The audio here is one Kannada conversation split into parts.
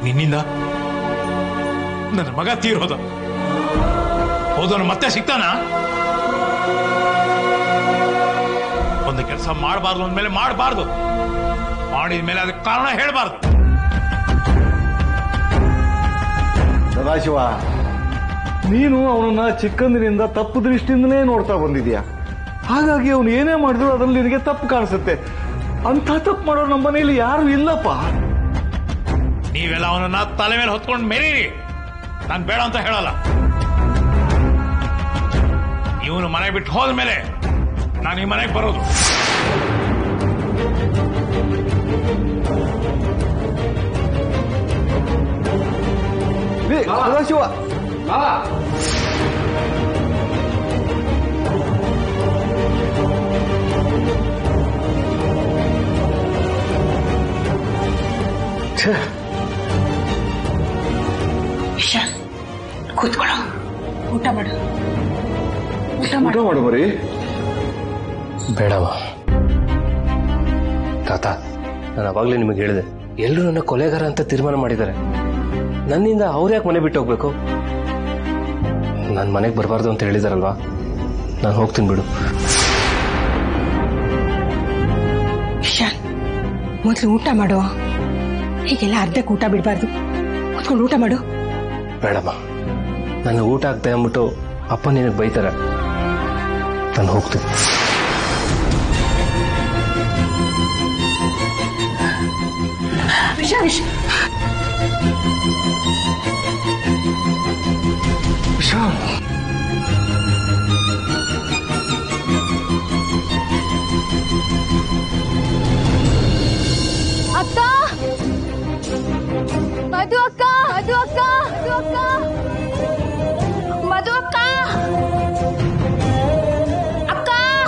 ನಿನ್ನಿಂದ ನನ್ನ ಮಗ ತೀರೋದ ಹೋದವನು ಮತ್ತೆ ಸಿಗ್ತಾನ ಒಂದು ಕೆಲಸ ಮಾಡಬಾರ್ದು ಅಂದ್ಮೇಲೆ ಮಾಡಬಾರ್ದು ಮಾಡಿದ ಮೇಲೆ ಅದಕ್ಕೆ ಕಾರಣ ಹೇಳಬಾರ್ದು ಸದಾಶಿವ ನೀನು ಅವನನ್ನ ಚಿಕ್ಕಂದಿನಿಂದ ತಪ್ಪು ದೃಷ್ಟಿಯಿಂದಲೇ ನೋಡ್ತಾ ಬಂದಿದ್ಯಾ ಹಾಗಾಗಿ ಅವನು ಏನೇ ಮಾಡಿದ್ರು ಅದ್ರಲ್ಲಿ ನಿನಗೆ ತಪ್ಪು ಕಾಣಿಸುತ್ತೆ ಅಂತ ತಪ್ಪು ಮಾಡೋರು ನಮ್ಮ ಮನೆಯಲ್ಲಿ ಯಾರು ಇಲ್ಲಪ್ಪ ನೀವೆಲ್ಲ ಅವನನ್ನ ತಲೆ ಮೇಲೆ ಹೊತ್ಕೊಂಡು ಮೆರೀರಿ ನಾನು ಬೇಡ ಅಂತ ಹೇಳಲ್ಲ ಇವನು ಮನೆ ಬಿಟ್ಟು ಹೋದ್ಮೇಲೆ ನಾನು ಈ ಮನೆಗೆ ಬರೋದು ಏ, ಸದಾಶಿವ ಛೇ, ಇಶಾನ್ ಕೂತ್ಕೊಳ್ಳೋ ಊಟ ಮಾಡು ಊಟ ಊಟ ಮಾಡು ಮಾಡು ಮರಿ ಬೇಡವ ತಾತ ನಾನು ಅವಾಗಲೇ ನಿಮಗೆ ಹೇಳಿದೆ ಎಲ್ಲರೂ ನನ್ನ ಕೊಲೆಗಾರ ಅಂತ ತೀರ್ಮಾನ ಮಾಡಿದ್ದಾರೆ ನನ್ನಿಂದ ಅವ್ರು ಯಾಕೆ ಮನೆ ಬಿಟ್ಟು ಹೋಗ್ಬೇಕು ನಾನು ಮನೆಗೆ ಬರಬಾರ್ದು ಅಂತ ಹೇಳಿದಾರಲ್ವಾ ನಾನು ಹೋಗ್ತೀನಿ ಬಿಡು ಇಶಾನ್ ಮೊದಲು ಊಟ ಮಾಡು ಹೀಗೆಲ್ಲ ಅರ್ಧಕ್ಕೆ ಊಟ ಬಿಡಬಾರ್ದು ಕೂತ್ಕೊಂಡು ಊಟ ಮಾಡು ಬೇಡಮ್ಮ ನನ್ನ ಊಟ ಆಗ್ತಾ ಅಂದ್ಬಿಟ್ಟು ಅಪ್ಪ ನಿನಗೆ ಬೈತಾರೆ ನಾನು ಹೋಗ್ತೀನಿ ಇಶಾನ್ ಇಶ್- ಶ್ಯಾಮ್ ಅಕ್ಕ ಮಧು ಅಕ್ಕ ಮಧು ಅಕ್ಕ ಮಧು ಅಕ್ಕ ಮಧು ಅಕ್ಕ ಅಕ್ಕ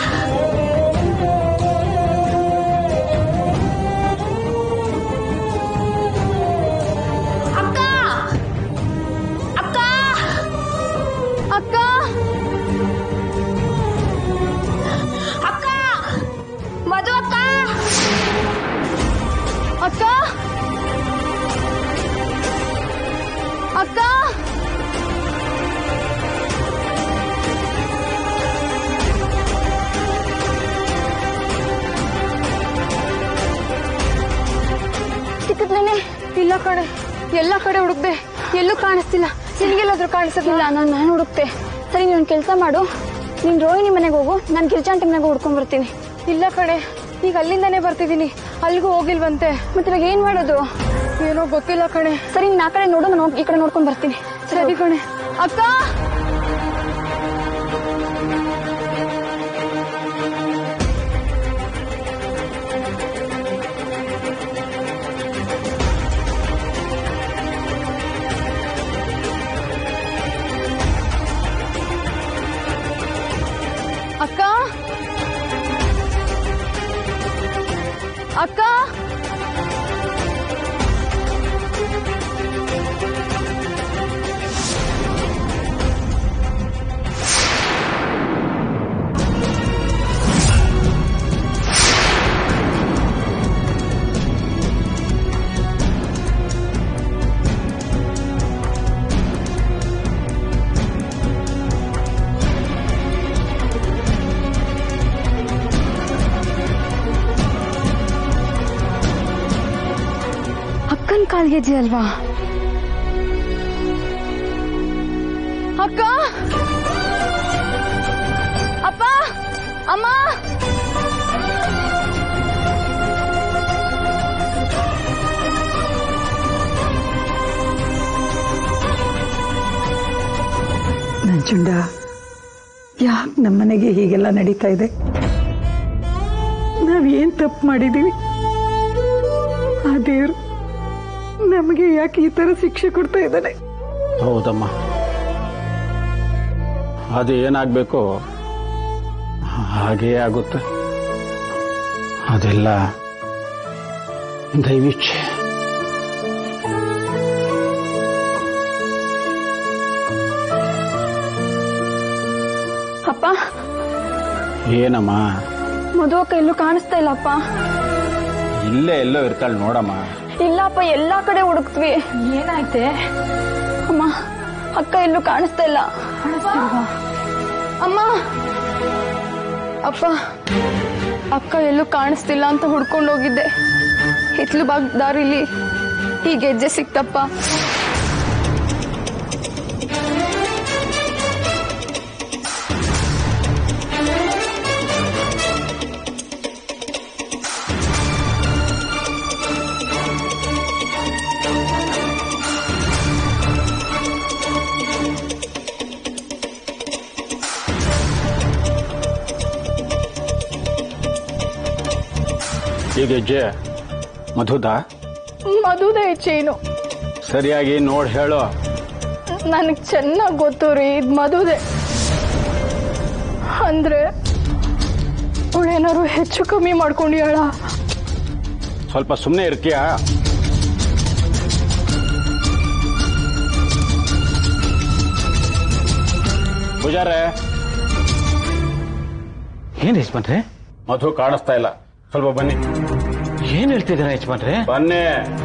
ಅಕ್ಕ ಅಕ್ಕ ಅಕ್ಕ ಅಕ್ಕ ಮಧು ಅಕ್ಕ ಅಕ್ಕ ಅಕ್ಕ ಸಿಕ್ಕಿದ್ಲೇನೆ ಇಲ್ಲ ಕಡೆ ಎಲ್ಲ ಕಡೆ ಹುಡುಕ್ದೆ ಎಲ್ಲೂ ಕಾಣಿಸ್ತಿಲ್ಲ ನಿನಗೆಲ್ಲಾದ್ರೂ ಕಾಣಿಸೋದಿಲ್ಲ ನಾನು ನಾನು ಹುಡುಕ್ತೆ ಸರಿ ನೀನು ಕೆಲಸ ಮಾಡು ನೀನು ರೋಹಿಣಿ ಮನೆಗೆ ಹೋಗು ನಾನು ಗಿರ್ಜಾಂಟಿ ಮನೆಗೆ ಹುಡ್ಕೊಂಡ್ ಬರ್ತೀನಿ ಇಲ್ಲ ಕಡೆ ಈಗ ಅಲ್ಲಿಂದಾನೇ ಬರ್ತಿದ್ದೀನಿ ಅಲ್ಲಿಗೂ ಹೋಗಿಲ್ವಂತೆ ಮತ್ತೆ ಇವಾಗ ಏನ್ ಮಾಡೋದು ಏನೋ ಗೊತ್ತಿಲ್ಲ ಕಣೆ ಸರಿ ನೀನ್ ಆ ಕಡೆ ನೋಡು ನಾನು ಈ ಕಡೆ ನೋಡ್ಕೊಂಡ್ ಬರ್ತೀನಿ ಸರಿ ಕಣೆ ಅಕ್ಕ ಅಕ್ಕ ಅಕ್ಕ ಅಕ್ಕನ್ ಕಾಲ್ಗೆಜ್ಜೆ ಅಲ್ವಾ ಅಕ್ಕ ಅಪ್ಪ ಅಮ್ಮ ನಂಜುಂಡ ಯಾಕೆ ನಮ್ಮನೆಗೆ ಹೀಗೆಲ್ಲ ನಡೀತಾ ಇದೆ ನಾವೇನ್ ತಪ್ಪು ಮಾಡಿದೀವಿ ಆ ದೇವ್ರು ನಮಗೆ ಯಾಕೆ ಈ ತರ ಶಿಕ್ಷೆ ಕೊಡ್ತಾ ಇದ್ದಾನೆ ಹೌದಮ್ಮ ಅದು ಏನಾಗಬೇಕು ಹಾಗೇ ಆಗುತ್ತೆ ಅದೆಲ್ಲ ದೈವಿಚ್ಛೆ ಅಪ್ಪ ಏನಮ್ಮ ಮಧು ಅಕ್ಕ ಎಲ್ಲೂ ಕಾಣಿಸ್ತಾ ಇಲ್ಲಪ್ಪ ಇಲ್ಲೇ ಎಲ್ಲೋ ಇರ್ತಾಳೆ ನೋಡಮ್ಮ ಇಲ್ಲಪ್ಪ ಎಲ್ಲಾ ಕಡೆ ಹುಡುಕ್ತ್ವಿ ಏನಾಯ್ತೆ ಅಮ್ಮ ಅಕ್ಕ ಎಲ್ಲೂ ಕಾಣಿಸ್ತಾ ಇಲ್ಲ ಅಮ್ಮ ಅಪ್ಪ ಅಕ್ಕ ಎಲ್ಲೂ ಕಾಣಿಸ್ತಿಲ್ಲ ಅಂತ ಹುಡ್ಕೊಂಡು ಹೋಗಿದ್ದೆ ಹಿತ್ಲು ಬಾಗ್ ದಾರಿಲಿ ಈ ಗೆಜ್ಜೆ ಸಿಕ್ತಪ್ಪ ಈಗ ಹೆಜ್ಜೆ ಮಧುದ ಮದುವೆ ಚೈನು ಸರಿಯಾಗಿ ನೋಡಿ ಹೇಳು ನನಗ್ ಚೆನ್ನಾಗ್ ಗೊತ್ತು ರೀ ಇದ್ ಮದುವೆ ಅಂದ್ರೆ ಅವಳೇನಾದ್ರು ಹೆಚ್ಚು ಕಮ್ಮಿ ಮಾಡ್ಕೊಂಡಿಯಾಳ ಸ್ವಲ್ಪ ಸುಮ್ಮನೆ ಇರ್ತೀಯಾ ಪೂಜಾರೆ ಏನ್ ಯಜಮಾನ್ರೆ ಮಧು ಕಾಣಿಸ್ತಾ ಇಲ್ಲ ಸ್ವಲ್ಪ ಬನ್ನಿ ಏನ್ ಹೇಳ್ತಿದ್ದೀರಾ ಯಜಮಾನ್ರೆ ಬನ್ನಿ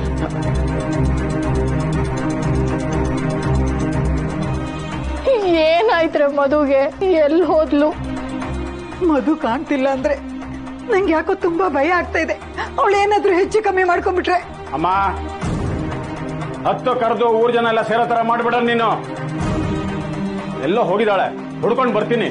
ಏನಾಯ್ತ್ರ ಮದುಗೆ ಎಲ್ಲಿ ಹೋದ್ಲು ಮಧು ಕಾಣ್ತಿಲ್ಲ ಅಂದ್ರೆ ನಂಗೆ ಯಾಕೋ ತುಂಬಾ ಭಯ ಆಗ್ತಾ ಇದೆ ಅವಳು ಏನಾದ್ರೂ ಹೆಚ್ಚು ಕಮ್ಮಿ ಮಾಡ್ಕೊಂಡ್ಬಿಟ್ರೆ ಅಮ್ಮ ಹತ್ತು ಕರೆದು ಊರ್ ಜನ ಎಲ್ಲ ಸೇರೋ ತರ ಮಾಡ್ಬಿಡ ನೀನು ಎಲ್ಲೋ ಹೋಗಿದ್ದಾಳೆ ಹುಡ್ಕೊಂಡು ಬರ್ತೀನಿ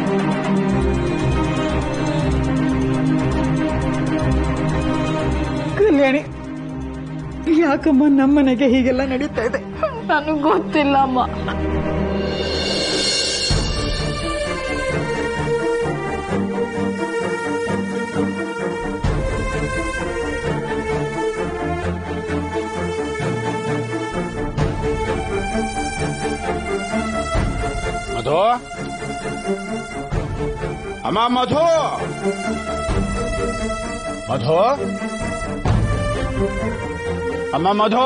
ಕಲ್ಯಾಣಿ ಯಾಕಮ್ಮ ನಮ್ಮನೆಗೆ ಹೀಗೆಲ್ಲ ನಡೀತಾ ಇದೆ ನನಗ್ ಗೊತ್ತಿಲ್ಲ ಅಮ್ಮ ಮಧು ಅಮ್ಮ ಮಧು ಮಧು ಅಮ್ಮ ಮಧು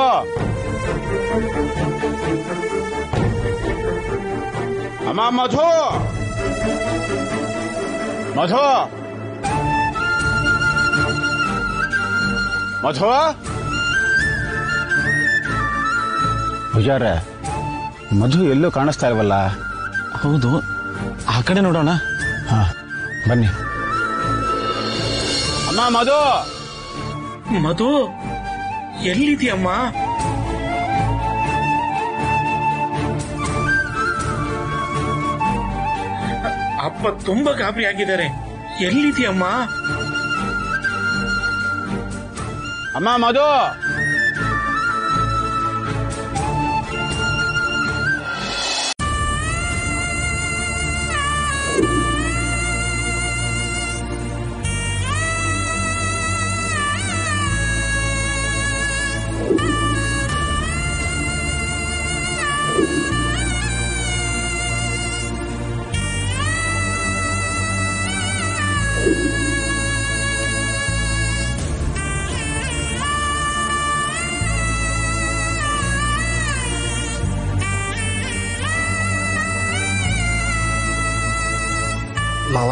ಅಮ್ಮ ಮಧು ಮಧು ಮಧು ಪೂಜಾರ ಮಧು ಎಲ್ಲೂ ಕಾಣಿಸ್ತಾ ಇಲ್ವಲ್ಲ ಹೌದು ಆ ಕಡೆ ನೋಡೋಣ ಹಾ ಬನ್ನಿ ಅಮ್ಮ ಮಧು ಮಧು ಎಲ್ಲಿದ್ಯಮ್ಮ ಅಪ್ಪ ತುಂಬಾ ಗಾಬರಿ ಆಗಿದ್ದಾರೆ ಎಲ್ಲಿದ್ಯಮ್ಮ ಅಮ್ಮ ಮಧು ಮಾವ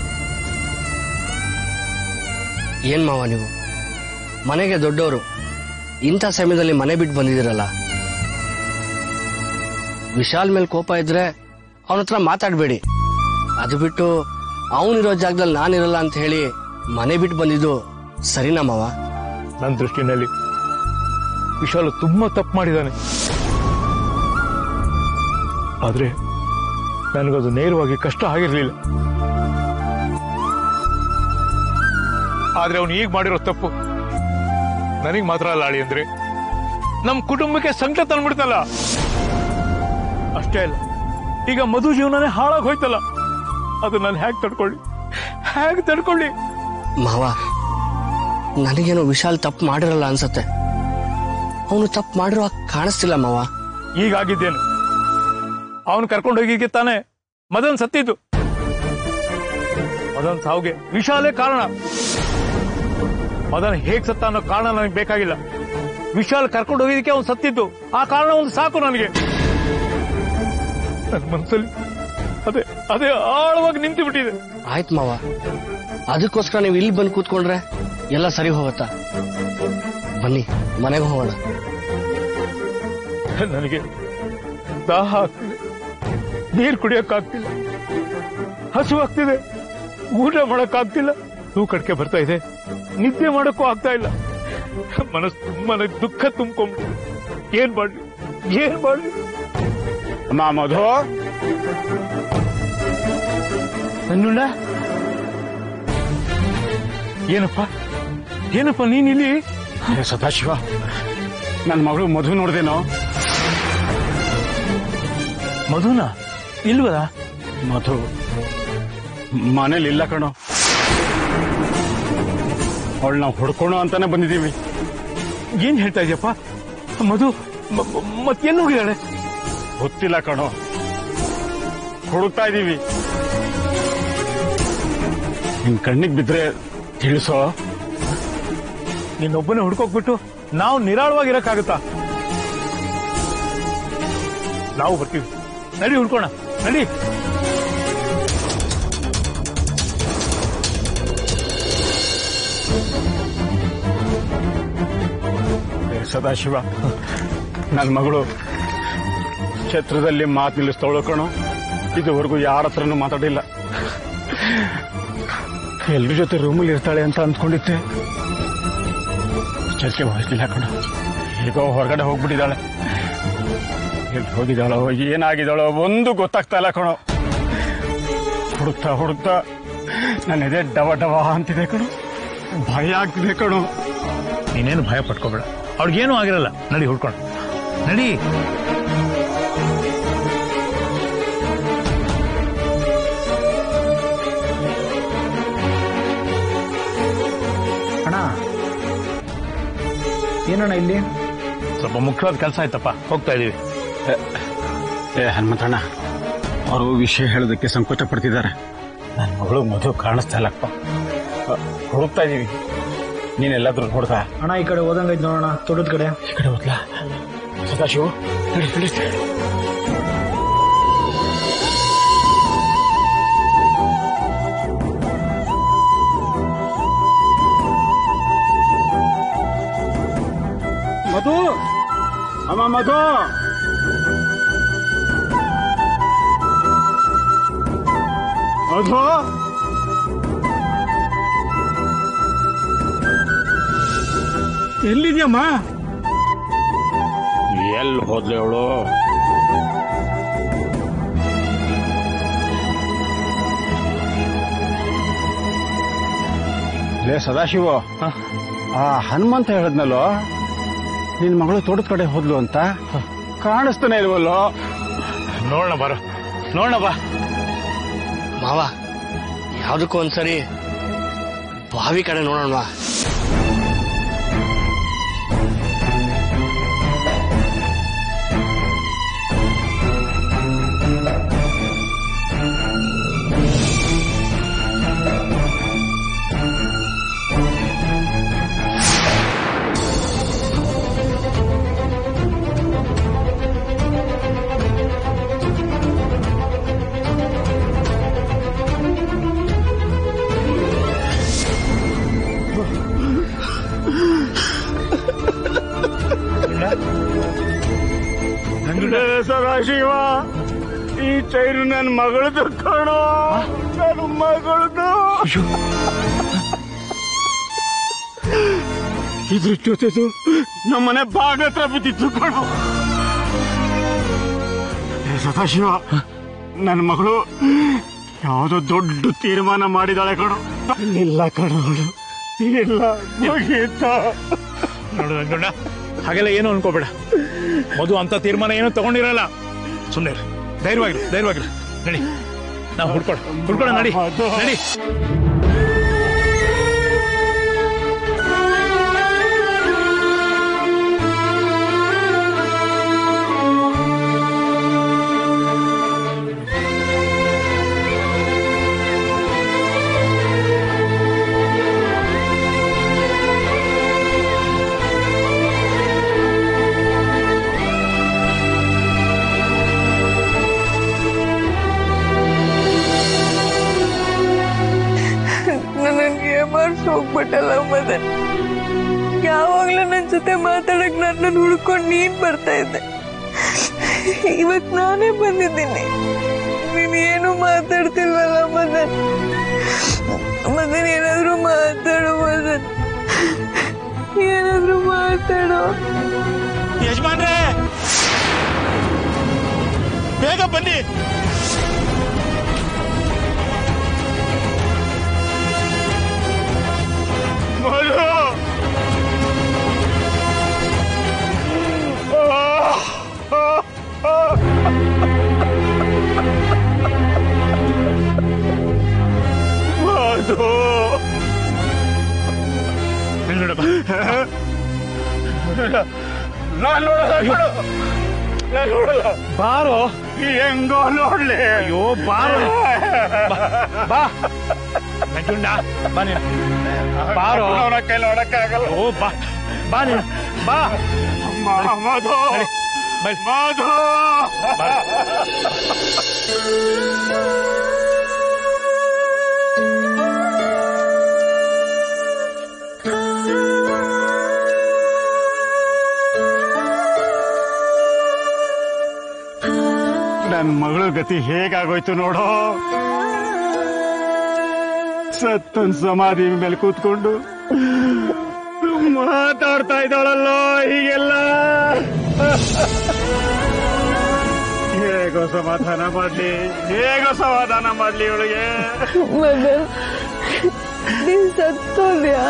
ಏನ್ ಮಾವ ನೀವು ಮನೆಗೆ ದೊಡ್ಡವರು ಇಂಥ ಸಮಯದಲ್ಲಿ ಮನೆ ಬಿಟ್ಟು ಬಂದಿದ್ದೀರಲ್ಲ ವಿಶಾಲ್ ಮೇಲೆ ಕೋಪ ಇದ್ರೆ ಅವನ ಹತ್ರ ಮಾತಾಡ್ಬೇಡಿ ಅದು ಬಿಟ್ಟು ಅವನಿರೋ ಜಾಗದಲ್ಲಿ ನಾನಿರಲ್ಲ ಅಂತ ಹೇಳಿ ಮನೆ ಬಿಟ್ಟು ಬಂದಿದ್ದು ಸರಿನಾ ಮಾವ ನನ್ನ ದೃಷ್ಟಿನಲ್ಲಿ ವಿಶಾಲ್ ತುಂಬಾ ತಪ್ಪು ಮಾಡಿದ್ದಾನೆ ಆದ್ರೆ ನನಗದು ನೇರವಾಗಿ ಕಷ್ಟ ಆಗಿರ್ಲಿಲ್ಲ ಆದ್ರೆ ಅವನು ಈಗ ಮಾಡಿರೋ ತಪ್ಪು ನನಗೆ ಮಾತ್ರ ಅಲ್ಲ ಅಳಿ ಅಂದ್ರೆ ನಮ್ ಕುಟುಂಬಕ್ಕೆ ಸಂಕಟ ತಂದ್ಬಿಡ್ತಲ್ಲ ಅಷ್ಟೇ ಅಲ್ಲ ಈಗ ಮಧು ಜೀವನನೇ ಹಾಳಾಗಿ ಹೋಯ್ತಲ್ಲ ಅದು ನಾನು ಹ್ಯಾಗ್ ತಡ್ಕೊಳ್ಳಿ ಹ್ಯಾಗ್ ತಡ್ಕೊಳ್ಳಿ ಮಾವ ನನಗೇನೋ ವಿಶಾಲ್ ತಪ್ಪು ಮಾಡಿರಲ್ಲ ಅನ್ಸತ್ತೆ ಅವನು ತಪ್ಪು ಮಾಡಿರೋ ಹಾಗ್ ಕಾಣಿಸ್ತಿಲ್ಲ ಮಾವ ಈಗಾಗಿದ್ದೇನು ಅವನು ಕರ್ಕೊಂಡು ಹೋಗಿಗೆ ತಾನೆ ಮದನ್ ಸತ್ತಿದ್ದು ಮದನ್ ಸಾವುಗೆ ವಿಶಾಲೇ ಕಾರಣ ಮದನ್ ಹೇಗ್ ಸತ್ತ ಅನ್ನೋ ಕಾರಣ ನನಗೆ ಬೇಕಾಗಿಲ್ಲ ವಿಶಾಲ್ ಕರ್ಕೊಂಡು ಹೋಗಿದ್ದಕ್ಕೆ ಅವ್ನು ಸತ್ತಿದ್ದು ಆ ಕಾರಣ ಒಂದು ಸಾಕು ನನಗೆ ನನ್ನ ಮನಸ್ಸಲ್ಲಿ ಅದೇ ಅದೇ ಆಳವಾಗಿ ನಿಂತು ಬಿಟ್ಟಿದೆ ಆಯ್ತು ಮಾವ ಅದಕ್ಕೋಸ್ಕರ ನೀವು ಇಲ್ಲಿ ಬಂದು ಕೂತ್ಕೊಂಡ್ರೆ ಎಲ್ಲ ಸರಿ ಹೋಗುತ್ತಾ ಬನ್ನಿ ಮನೆಗೆ ಹೋಗೋಣ ನನಗೆ ದಾಹ ಆಗ್ತಿದೆ ನೀರು ಕುಡಿಯಕ್ಕಾಗ್ತಿಲ್ಲ ಹಸು ಆಗ್ತಿದೆ ಊಟ ಮಾಡಕ್ಕಾಗ್ತಿಲ್ಲ ತೂ ಕಡ್ಕೆ ಬರ್ತಾ ಇದೆ ನಿದ್ದೆ ಮಾಡಕ್ಕೂ ಆಗ್ತಾ ಇಲ್ಲ ಮನಸ್ಸು ತುಂಬಾ ದುಃಖ ತುಂಬ್ಕೊಂಡ್ಬಿಟ್ಟಿದೆ ಏನ್ ಮಾಡ್ಲಿ ಏನ್ ಮಾಡ್ಲಿ ಅಮ್ಮ ಮಧು ನನ್ನುಂಡ ಏನಪ್ಪ ಏನಪ್ಪ ನೀನ್ ಇಲ್ಲಿ ಏ ಸದಾಶಿವ ನನ್ನ ಮಗಳು ಮಧು ನೋಡ್ದೇನೋ ಮಧುನ ಇಲ್ವಲ್ಲ ಮಧು ಮನೇಲಿ ಇಲ್ಲ ಕಣೋ ಅವಳು ನಾವು ಹುಡ್ಕೋಣ ಅಂತಾನೆ ಬಂದಿದ್ದೀವಿ ಏನ್ ಹೇಳ್ತಾ ಇದೀಯಪ್ಪ ಮಧು ಮ- ಮ- ಮತ್ತೇನ್ ಹೋಗಿದ್ದಾಳೆ ಗೊತ್ತಿಲ್ಲ ಕಣೋ ಹುಡುಕ್ತಾ ಇದ್ದೀವಿ ನಿನ್ ಕಣ್ಣಿಗೆ ಬಿದ್ರೆ ತಿಳಿಸೋ ನಿನ್ನೊಬ್ಬನೇ ಹುಡ್ಕೋಕ್ಬಿಟ್ಟು ನಾವು ನಿರಾಳವಾಗಿರಕ್ಕಾಗತ್ತಾ ನಾವು ಬರ್ತೀವಿ ನಡಿ ಹುಡ್ಕೋಣ ನಡಿ ಏ ಸದಾಶಿವ ನನ್ನ ಮಗಳು ಛತ್ರದಲ್ಲಿ ಮಾತು ನಿಲ್ಲಿಸ್ತವಳು ಕಣೋ ಇದುವರೆಗೂ ಯಾರ ಹತ್ರನೂ ಮಾತಾಡಿಲ್ಲ ಎಲ್ರ ಜೊತೆ ರೂಮಲ್ಲಿ ಇರ್ತಾಳೆ ಅಂತ ಅಂದ್ಕೊಂಡಿದ್ದೆ ಚರ್ಚೆ ಹೋಗ್ಲಿಲ್ಲ ಕಣ ಈಗ ಹೊರಗಡೆ ಹೋಗ್ಬಿಟ್ಟಿದ್ದಾಳೆ ಎಲ್ಲಿ ಹೋಗಿದ್ದಾಳೋ ಏನಾಗಿದ್ದಾಳೋ ಒಂದು ಗೊತ್ತಾಗ್ತಾ ಇಲ್ಲ ಕಣೋ ಹುಡುಕ್ತಾ ಹುಡುಕ್ತಾ ನನ್ನ ಎದೆ ಡವ ಡವ ಅಂತಿದೆ ಕಣೋ ಭಯ ಆಗ್ತಿದೆ ಕಣೋ ನೀನೇನು ಭಯ ಪಟ್ಕೋಬೇಡ ಅವ್ಳಿಗೇನು ಆಗಿರಲ್ಲ ನಡಿ ಹುಡ್ಕೋಣ ನಡಿ ಅಣ್ಣ ಏನಣ್ಣ ಇಲ್ಲಿ ಸ್ವಲ್ಪ ಮುಖ್ಯವಾದ ಕೆಲಸ ಆಯ್ತಪ್ಪ ಹೋಗ್ತಾ ಇದೀವಿ ಏ ಹನುಮಂತಣ್ಣ ಅವರು ವಿಷಯ ಹೇಳೋದಕ್ಕೆ ಸಂಕೋಚ ಪಡ್ತಿದ್ದಾರೆ ನನ್ನ ಮಗಳು ಮಧು ಕಾಣಿಸ್ತಾ ಇಲ್ಲಪ್ಪ ಅ, ಹುಡುಕ್ತಾ ಇದೀವಿ ನೀನೆಲ್ಲಾದ್ರೂ ನೋಡ್ದ ಅಣ್ಣ ಈ ಕಡೆ ಓದಂಗೈತ್ ನೋಡೋಣ ತೋಟದ ಕಡೆ ಈ ಕಡೆ ಹೋದ್ಲಾ ಸದಾಶಿವ ನಡಿ, ನಡಿ. ಮಧು ಅಮ್ಮ ಮಧು ಮಧು ಎಲ್ಲಿದ್ಯಮ್ಮ ಎಲ್ಲಿ ಹೋದ್ಲೆ ಅವಳು ಲೇ ಸದಾಶಿವ ಆ ಹನುಮಂತ ಹೇಳದ್ನಲ್ಲೋ ನಿನ್ ಮಗಳು ತೋಟದ ಕಡೆ ಹೋದ್ಲು ಅಂತ ಕಾಣಿಸ್ತಾನೆ ಇಲ್ವಲ್ಲೋ ನೋಡೋಣ ಬಾರೋ ನೋಡೋಣ ಬಾ ಮಾವ ಯಾವ್ದಕ್ಕೂ ಒಂದ್ಸರಿ ಬಾವಿ ಕಡೆ ನೋಡೋಣ ಲೇ ಸದಾಶಿವ ಈ ಚೈರು ನನ್ನ ಮಗಳದು ಕಣೋ ನನ್ನ ಮಗಳದು ಇದ್ರ ಜೊತೆದು ನಮ್ಮನೆ ಬಾಗ ಹತ್ರ ಬಿದ್ದಿತ್ತು ಕಣೋ ಲೇ ಸದಾಶಿವ ನನ್ನ ಮಗಳು ಯಾವುದೋ ದೊಡ್ಡ ತೀರ್ಮಾನ ಮಾಡಿದಾಳೆ ಕಣೋ ಇಲ್ಲ ಕಣೋ ಅವಳು ಇಲ್ಲ ಮುಗೀತ ನೋಡು ರಂಗಣ್ಣ ಹಾಗೆಲ್ಲ ಏನು ಅನ್ಕೋಬೇಡ ಮಧು ಅಂತ ತೀರ್ಮಾನ ಏನು ತಗೊಂಡಿರಲ್ಲ ಸುಮ್ಮನೆ ಧೈರ್ಯವಾಗಿರಿ ಧೈರ್ಯವಾಗಿರಿ ನಡಿ ನಾವು ಹುಡ್ಕೊಳ ಹುಡ್ಕೊಳ ನಡಿ ನಡಿ ನನಗೆ ಮಾಡಿಸಿ ಹೋಗ್ಬಿಟ್ಟಲ್ಲ ಮದನ್ ಯಾವಾಗ್ಲೂ ನನ್ನ ಜೊತೆ ಮಾತಾಡಕ್ ನನ್ನನ್ನು ಹುಡ್ಕೊಂಡು ನೀನ್ ಬರ್ತಾ ಇದ್ದೆ ಇವತ್ ನಾನೇ ಬಂದಿದ್ದೀನಿ ನೀನ್ ಏನು ಮಾತಾಡ್ತಿಲ್ವಲ್ಲ ಮದನ್ ಮದನ್ ಏನಾದ್ರೂ ಮಾತಾಡು ಮದನ್ ಏನಾದ್ರೂ ಮಾತಾಡು ಯಜಮಾನ್ರೇ ಬೇಗ ಬನ್ನಿ ಮಧು ಮಧು ನಾನು ನೋಡಲ್ಲ ಕಣೋ. ನಾನ್ ನೋಡಲ್ಲ ಬಾರೋ ಹೆಂಗೋ ನೋಡ್ಲಿ ಅಯ್ಯೋ ಬಾರೋ ಬಾ ನಂಜುಂಡ ಬಾ ನೀನು ಬಾರೋ ಅವನ ಕೈ ನೋಡಕ್ಕಾಗಲ್ಲ ಓ ಬಾ ಬಾ ನೀನು ಬಾ ಮ- ಮಧು ನಡಿ, ಬೈ. ಮಧು ನನ್ನ ಮಗಳ ಗತಿ ಹೇಗಾಗೋಯ್ತು ನೋಡೋ ಸತ್ತನ್ ಸಮಾಧಿ ಮೇಲೆ ಕೂತ್ಕೊಂಡು ಮಾತಾಡ್ತಾ ಇದ್ದಾಳಲ್ಲೋ ಹೀಗೆಲ್ಲ ಹೇಗೋ ಸಮಾಧಾನ ಮಾಡ್ಲಿ ಹೇಗೋ ಸಮಾಧಾನ ಮಾಡ್ಲಿ ಇವಳಿಗೆ ಮದನ್ ನೀನ್ ಸತ್ತೋದ್ಯಾ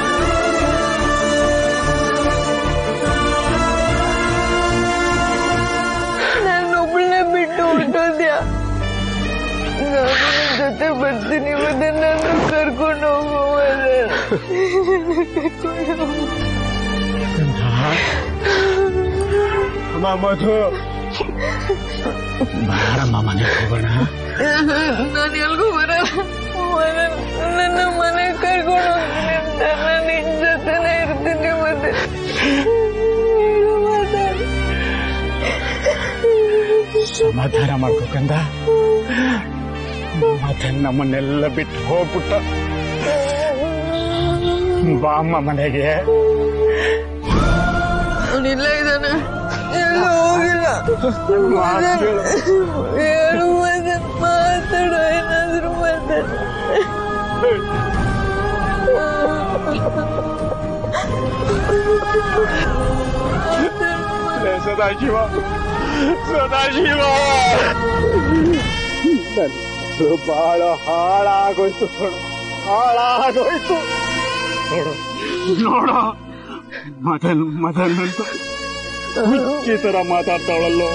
ನಾನೊಬ್ಳನ್ನೇ ಬಿಟ್ಟು ಹೊರಟೋದ್ಯಾ ನಾನು ನಿನ್ ಜೊತೆ ಬರ್ತೀನಿ ಮದನ್ ನನ್ನ ಕರ್ಕೊಂಡು ಹೋಗು ಅಮ್ಮ ಮಧು ಬಾರಮ್ಮ ಮನೆಗೆ ಹೋಗೋಣ ನಾನು ಎಲ್ಗೂ ಬರಲ್ಲ ಮದನ್ ನನ್ನ ಮನೆಗೆ ಕರ್ಕೊಂಡು ಹೋಗ್ತೀನಿ ಅಂತ ನಾನು ನಿನ್ ಜೊತೆನೇ ಇರ್ತೀನಿ ಮತ್ತೆ ಹೇಳು ಮದನ್ ಸಮಾಧಾನ ಮಾಡ್ಬೇಕಂದ ಮತ್ತೆ ನಮ್ಮನ್ನೆಲ್ಲ ಬಿಟ್ಟು ಹೋಗ್ಬಿಟ್ಟ ಬಾಮ್ಮ ಮನೆಗೆ ಅವನಿಲ್ಲ ಇದ್ದಾನೆ ಎಲ್ಲೂ ಹೋಗಿಲ್ಲ ಮದನ್ ಹೇಳು ಮದನ್ ಮಾತಾಡು ಏನಾದ್ರು ಮದನ್ ಸದಾಶಿವ ಸದಾಶಿವ ನನ್ನ ಬಹಳ ಹಾಳಾಗೋಯ್ತು ನೋಡು ಹಾಳಾಗೋಯ್ತು ನೋಡು ನೋಡು ಮದನ್ ಮದನ್ ಅಂತ ಈ ತರ ಮಾತಾಡ್ತಾವಳಲ್ಲೋ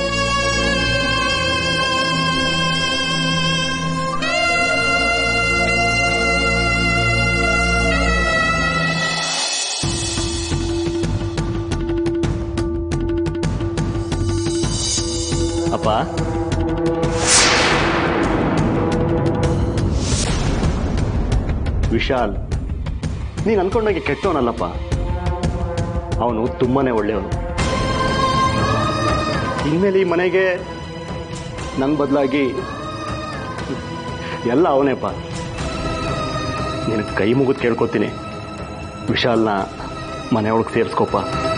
ಅಪ್ಪ ವಿಶಾಲ್ ನೀನು ಅನ್ಕೊಂಡಾಗೆ ಕೆಟ್ಟವನಲ್ಲಪ್ಪ ಅವನು ತುಂಬಾನೇ ಒಳ್ಳೆಯವನು ಇನ್ಮೇಲೆ ಈ ಮನೆಗೆ ನನ್ನ ಬದಲಾಗಿ ಎಲ್ಲ ಅವನೇಪ್ಪ ನಿನಗೆ ಕೈ ಮುಗಿದು ಕೇಳ್ಕೊತೀನಿ ವಿಶಾಲ್ನ ಮನೆಯೊಳಗೆ ಸೇರಿಸ್ಕೊಪ್ಪ